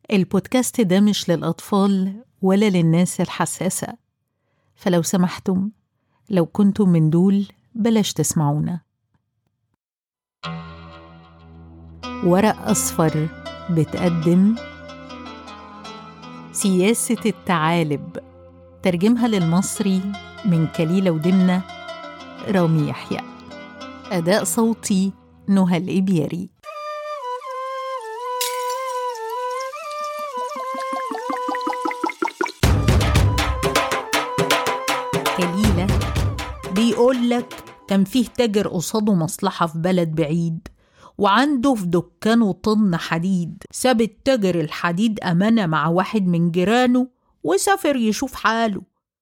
البودكاست ده مش للأطفال ولا للناس الحساسة فلو سمحتم لو كنتم من دول بلاش تسمعونا ورق أصفر بتقدم سياسة التعالب ترجمها للمصري من كليلة ودمنة رامي يحيى أداء صوتي نهى الإبياري كليلة بيقول لك كان فيه تاجر قصاده مصلحة في بلد بعيد وعنده في دكانه طن حديد ساب التاجر الحديد أمانة مع واحد من جيرانه وسافر يشوف حاله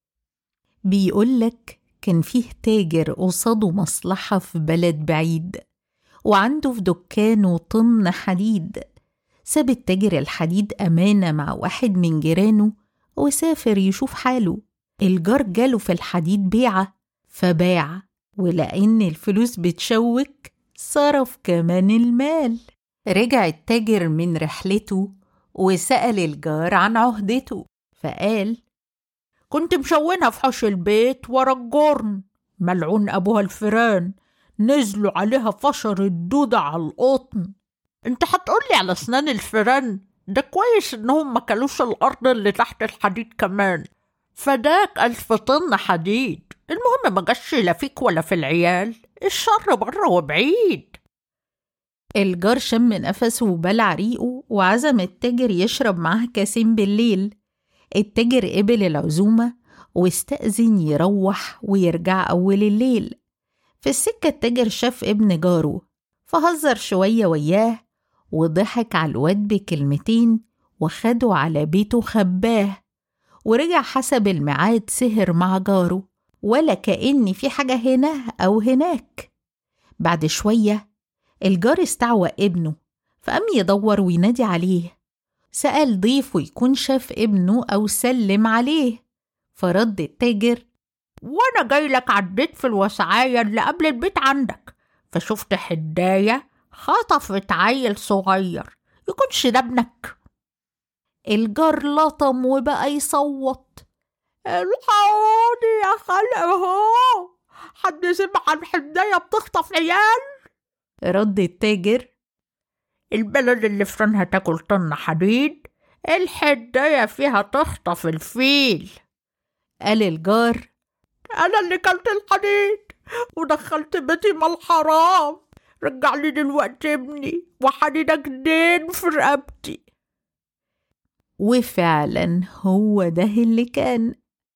بيقول لك كان فيه تاجر قصاده مصلحة في بلد بعيد وعنده في دكانه طن حديد ساب التاجر الحديد أمانة مع واحد من جيرانه وسافر يشوف حاله الجار جاله في الحديد بيعة فباع ولأن الفلوس بتشوك صرف كمان المال رجع التاجر من رحلته وسأل الجار عن عهدته فقال كنت مشونها في حوش البيت ورا الجرن ملعون أبوها الفيران نزلوا عليها فشر الدودة على القطن انت هتقولي على أسنان الفيران ده كويس إنهم ما كلوش الأرض اللي تحت الحديد كمان فداك ألف طن حديد المهم ما جاش لا فيك ولا في العيال الشر بره وبعيد الجار شم نفسه وبلع ريقه وعزم التاجر يشرب معاه كاسين بالليل التاجر قبل العزومة واستأذن يروح ويرجع أول الليل في السكة التاجر شاف ابن جاره فهزر شوية وياه وضحك على الواد بكلمتين وخده على بيته خباه ورجع حسب الميعاد سهر مع جاره ولا كأن في حاجة هنا أو هناك بعد شوية الجار استعوى ابنه فقام يدور وينادي عليه سأل ضيفه يكون شاف ابنه أو سلم عليه فرد التاجر وأنا جاي لك عديت في الوسعاية اللي قبل البيت عندك فشفت حداية خطفت عيل صغير يكونش ده ابنك الجار لطم وبقى يصوت الحقوني يا خلق اهو حد سمع عن حداية بتخطف عيال رد التاجر البلد اللي فرنها تاكل طن حديد الحداية فيها تخطف الفيل قال الجار أنا اللي كلت الحديد ودخلت بيتي مال الحرام رجع لي دلوقتي ابني وحديدك دين في رقبتي وفعلا هو ده اللي كان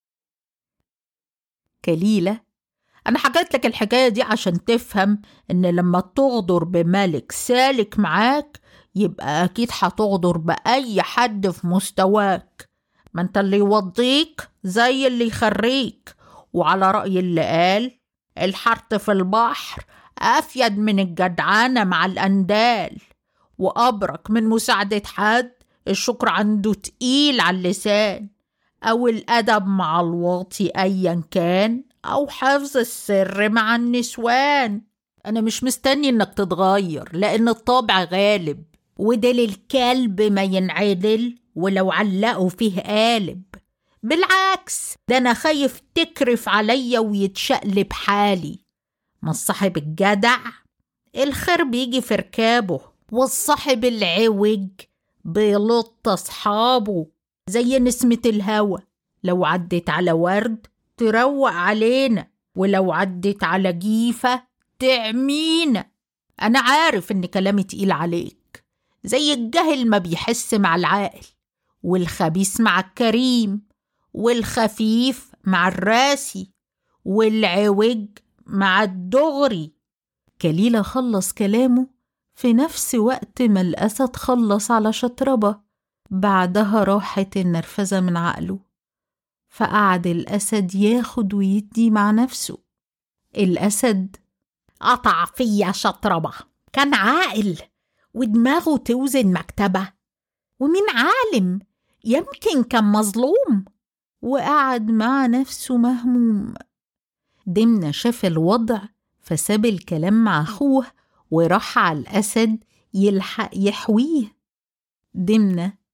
كليلة أنا حكيت لك الحكاية دي عشان تفهم إن لما تغدر بملك سالك معاك يبقى أكيد هتغدر بأي حد في مستواك ما أنت اللي يوضيك زي اللي يخريك وعلى رأي اللي قال الحرط في البحر أفيد من الجدعانة مع الأندال وأبرك من مساعدة حد الشكر عنده تقيل على اللسان أو الأدب مع الواطي أيا كان أو حفظ السر مع النسوان أنا مش مستني إنك تتغير لأن الطبع غالب وده للكلب ما ينعدل ولو علقوا فيه قالب بالعكس ده أنا خايف تكرف عليا ويتشقلب حالي ما الصاحب الجدع الخير بيجي في ركابه والصاحب العوج بيلط أصحابه زي نسمة الهوا لو عدت على ورد تروق علينا ولو عدت على جيفة تعمينا أنا عارف إن كلامي تقيل عليك زي الجهل ما بيحس مع العاقل والخبيث مع الكريم والخفيف مع الراسي والعوج مع الدغري كليلة خلص كلامه في نفس وقت ما الأسد خلص على شطربة بعدها راحت النرفزة من عقله فقعد الأسد ياخد ويدي مع نفسه الأسد قطع فيا شطربة كان عاقل ودماغه توزن مكتبة ومين عالم يمكن كان مظلوم وقعد مع نفسه مهموم دمنة شاف الوضع فساب الكلام مع أخوه وراح على الأسد يلحق يحويه دمنة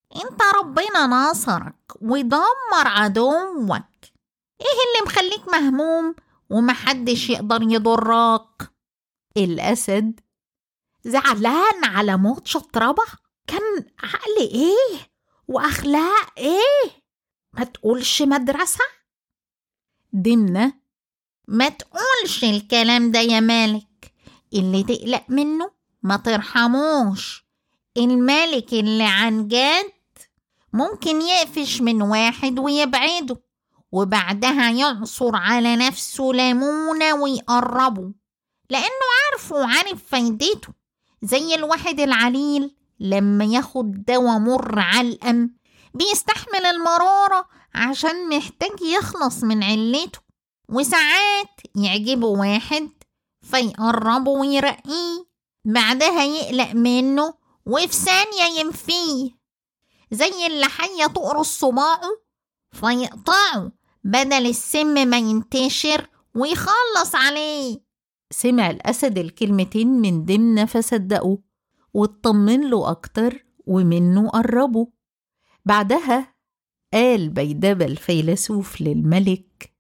انت ربنا ناصرك ودمر عدوك ايه اللي مخليك مهموم ومحدش يقدر يضرك الأسد زعلان على موت شطربة كان عقل ايه واخلاق ايه ما تقولش مدرسة دمنة ما تقولش الكلام ده يا مالك اللي تقلق منه ما ترحموش الملك اللي عن جد ممكن يقفش من واحد ويبعده وبعدها يعصر على نفسه ليمونة ويقربه لأنه عارفه وعارف فايدته زي الواحد العليل لما ياخد دواء مر علقم بيستحمل المرارة عشان محتاج يخلص من علته وساعات يعجبه واحد فيقربه ويرقيه بعدها يقلق منه وفي ثانية ينفيه زي اللي حية تقرص صباعه فيقطعه بدل السم ما ينتشر ويخلص عليه سمع الأسد الكلمتين من دمنة فصدقه واطمن له أكتر ومنه قربه بعدها قال بيدبة الفيلسوف للملك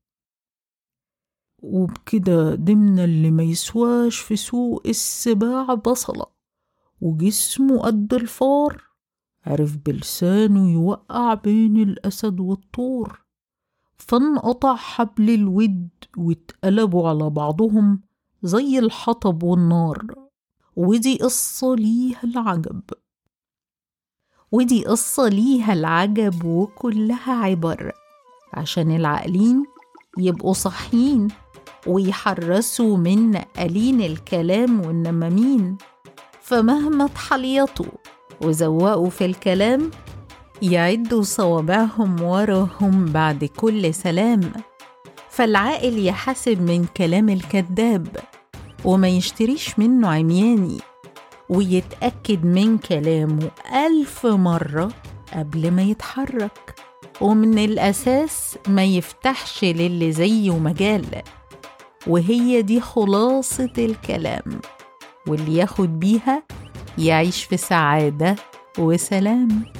وبكده دمنا اللي ما يسواش في سوق السباع بصلة وجسمه قد الفار عرف بلسانه يوقع بين الأسد والطور فانقطع حبل الود واتقلبوا على بعضهم زي الحطب والنار ودي قصة ليها العجب ودي قصة ليها العجب وكلها عبر عشان العاقلين يبقوا صحيين ويحرسوا من نقالين الكلام والنمامين فمهما اتحليطوا وزوقوا في الكلام يعدوا صوابعهم وراهم بعد كل سلام فالعاقل يحاسب من كلام الكذاب وما يشتريش منه عمياني ويتأكد من كلامه ألف مرة قبل ما يتحرك ومن الأساس ما يفتحش للي زيه مجال وهي دي خلاصة الكلام واللي ياخد بيها يعيش في سعادة وسلام